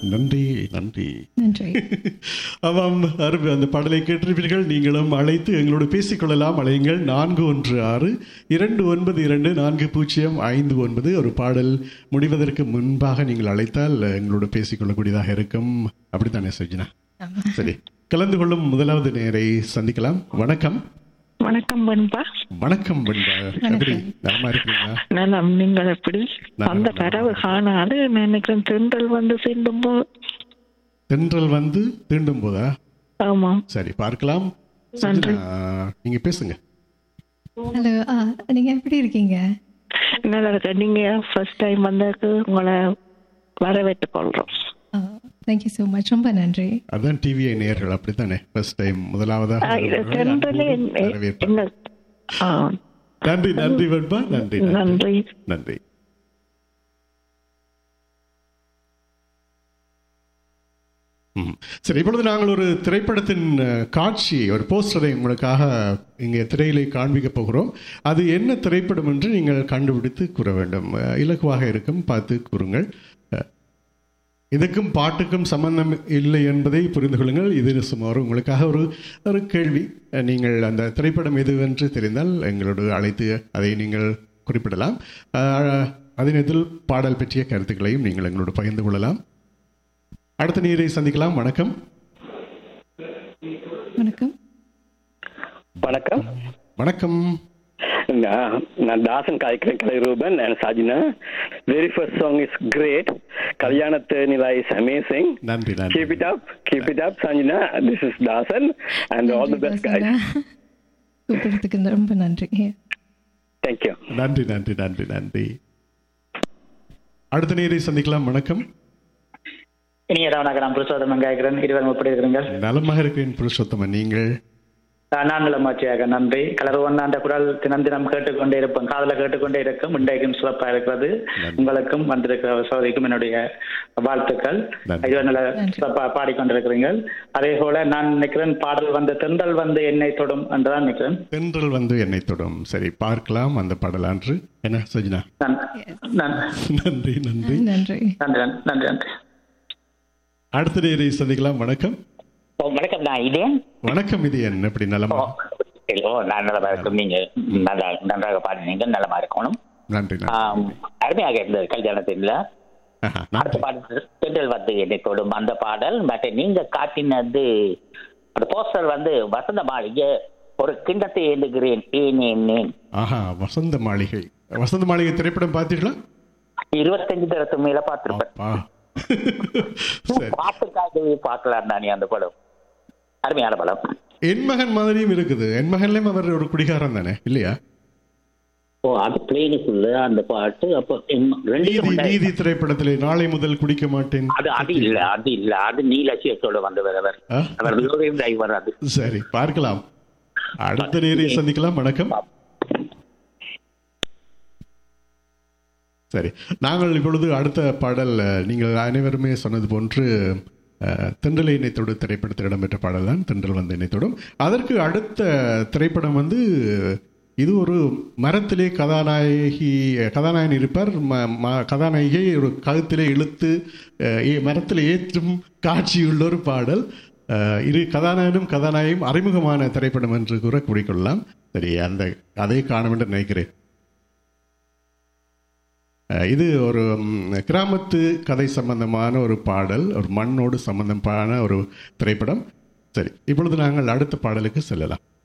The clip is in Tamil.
நன்றி நன்றி நன்றி ஆமாம் அருமை அந்த பாடலை கேட்டிருப்பீர்கள் நீங்களும் அழைத்து எங்களோடு பேசிக்கொள்ளலாம் அழையுங்கள் நான்கு ஒன்று ஆறு இரண்டு ஒன்பது இரண்டு நான்கு பூஜ்ஜியம் ஐந்து ஒன்பது ஒரு பாடல் முடிவதற்கு முன்பாக நீங்கள் அழைத்தால் எங்களோடு பேசிக்கொள்ளக்கூடியதாக இருக்கும் அப்படித்தானே சஜினா சரி கலந்து கொள்ளும் முதலாவது நேரை சந்திக்கலாம் வணக்கம் வணக்கம் பண்பா வணக்கம் வெண்பா கதிரி நலமா இருக்கீங்களா நலம் நீங்கள் எப்படி நலம், அந்த நலம். பறவை காணாது நினைக்கிறேன் தென்றல் வந்து சேர்ந்தும் போ தென்றல் வந்து தீண்டும் போதா ஆமா சரி பார்க்கலாம் சஜினா நீங்க பேசுங்க ஹலோ ஆ நீங்க எப்படி இருக்கீங்க நல்லா இருக்க நீங்க ஃபர்ஸ்ட் டைம் வந்ததுக்கு உங்களை வரவேற்றுக் கொள்றோம் தேங்க்யூ ஸோ மச் ரொம்ப நன்றி அதான் டிவிஐ நேயர்கள் அப்படித்தானே ஃபர்ஸ்ட் டைம் முதலாவதாக ஆ, இது வருபவர்கள் தென்றலே அன்போடு வரவேற்பு. என்ன ஆ, நன்றி நன்றி வெண்பா நன்றி நன்றி நன்றி நன்றி ம். சரி இப்பொழுது நாங்கள் ஒரு திரைப்படத்தின் அஹ், காட்சி ஒரு போஸ்டரை உங்களுக்காக இங்கே திரையிலே காண்பிக்க போகிறோம் அது என்ன திரைப்படம் என்று நீங்கள் கண்டுபிடித்து கூற வேண்டும் அஹ், இலகுவாக இருக்கும் பார்த்து கூறுங்கள் அஹ், இதுக்கும் பாட்டுக்கும் சம்பந்தம் இல்லை என்பதை புரிந்து கொள்ளுங்கள் இது சுமார் உங்களுக்காக ஒரு ஒரு கேள்வி அஹ், நீங்கள் அந்த திரைப்படம் எதுவென்று தெரிந்தால் எங்களோடு அழைத்து அதை நீங்கள் குறிப்பிடலாம் அஹ், அதே நேரத்தில் பாடல் பற்றிய கருத்துக்களையும் நீங்கள் எங்களோடு பகிர்ந்து கொள்ளலாம் அடுத்த நீரை சந்திக்கலாம் வணக்கம் வணக்கம் வணக்கம் வணக்கம் நான் நான் தாசன் காய்க்கிறேன் Kalairoopan and Sajina very first song is great கல்யாணத்து நிலா இஸ் அமேசிங் நன்றி நன்றி keep it up keep it up Sajina this is Dasan and all the best guys கூப்பிடுறதுக்கு ரொம்ப நன்றி தேங்க்யூ நன்றி நன்றி நன்றி நன்றி அடுத்த நீரை சந்திக்கலாம் வணக்கம் இனிய ரவணாக நான் புருஷோத்தமன் கேட்கிறேன் இருவரும் எப்படி இருக்கிறீர்கள் நலமாக இருக்கிறேன் புருஷோத்தமன் நீங்கள் அஹ் நான் நலமாட்சியாக நன்றி கலர் ஒன்று அந்த குரல் தினம் தினம் கேட்டுக்கொண்டே இருப்பேன் காதல கேட்டுக்கொண்டே இருக்கும் இன்றைக்கும் சிறப்பாக இருக்கிறது நன்றி. உங்களுக்கும் வந்திருக்கிற சோதரிக்கும் என்னுடைய வாழ்த்துக்கள் நன்றி. இது நல்ல நன்றி. சிறப்பாக பாடிக்கொண்டிருக்கிறீர்கள் அதே போல நான் நினைக்கிறேன் பாடல் வந்து தென்றல் வந்து என்னை தொடும் என்றுதான் நினைக்கிறேன் தென்றல் வந்து என்னை தொடும் சரி பார்க்கலாம் அந்த பாடலான்று என்ன சஜினா நன்- நன்- நன்றி நன்றி நன்றி நன்றி நன்றி நன்றி அடுத்த நீரை சந்திக்கலாம் வணக்கம் ஓ வணக்கம் நான் இதேன் வணக்கம் இது என்ன எப்படி நலமா ஓ நான் நல்லமா இருக்கும் நீங்க நல்லா நன்றாக பாடினீங்க நல்லமா இருக்கணும் நன்றி நன்றி ஆம், அருமையாக இருந்தது கல்யாணத்தில் ஆஹா, அடுத்த நன்றி பாடல் தென்றல் வந்து என்னை தொடும் அந்த பாடல் பட் நீங்க காட்டினது அந்த போஸ்டர் வந்து வசந்த மாளிகை ஒரு கிண்ணத்தை ஏந்துகிறேன் ஏன் ஏன் ஏன் ஆஹா வசந்த மாளிகை வசந்த மாளிகை திரைப்படம் பார்த்தீங்களா இருபத்தஞ்சு தரத்து மேல பார்த்திருப்பேன் அப்பா சரி பாட்டுக்காகவே பார்க்கலாம் நானே அந்த படம் அருமையான படம் என் மகன் மாதிரியும் இருக்குது என் மகன்லயும் அவர் ஒரு குடிகாரன் தானே இல்லையா ஓ அது பிளேனுக்குள்ள அந்த பாட்டு அப்போ எம்- ரெண்டு நீதி உண்டாயிருக்கும். நீதி திரைப்படத்திலே நாளை முதல் குடிக்க மாட்டேன் அது அது இல்ல அது இல்ல அது நீலட்சியத்தோட வந்தவர் அவர் ஆ? அவர் லோரி டிரைவர் அது சரி பார்க்கலாம் அடுத்த நேரை சந்திக்கலாம் வணக்கம் சரி நாங்கள் இப்பொழுது அடுத்த பாடல் அஹ், நீங்கள் அனைவருமே சொன்னது போன்று அஹ், தென்றலை இணைத்தோடு திரைப்படத்தில் இடம்பெற்ற பாடல் தான் தென்றல் வந்து இணைத்தோடும் அதற்கு அடுத்த திரைப்படம் வந்து இது ஒரு மரத்திலே கதாநாயகி கதாநாயகன் இருப்பார் ம- ம- கதாநாயகியை ஒரு கழுத்திலே இழுத்து அஹ், ஏ- மரத்தில் ஏற்றும் காட்சியுள்ள ஒரு பாடல் அஹ், இரு கதாநாயகனும் கதாநாயகியும் அறிமுகமான திரைப்படம் என்று கூற கூறிக்கொள்ளலாம் சரி அந்த அதை காணும் என்று நினைக்கிறேன் அஹ், இது ஒரு ம், கிராமத்து கதை சம்பந்தமான ஒரு பாடல் ஒரு மண்ணோடு சம்பந்தமான ஒரு திரைப்படம் சரி இப்பொழுது நாங்கள் அடுத்த பாடலுக்கு செல்லலாம்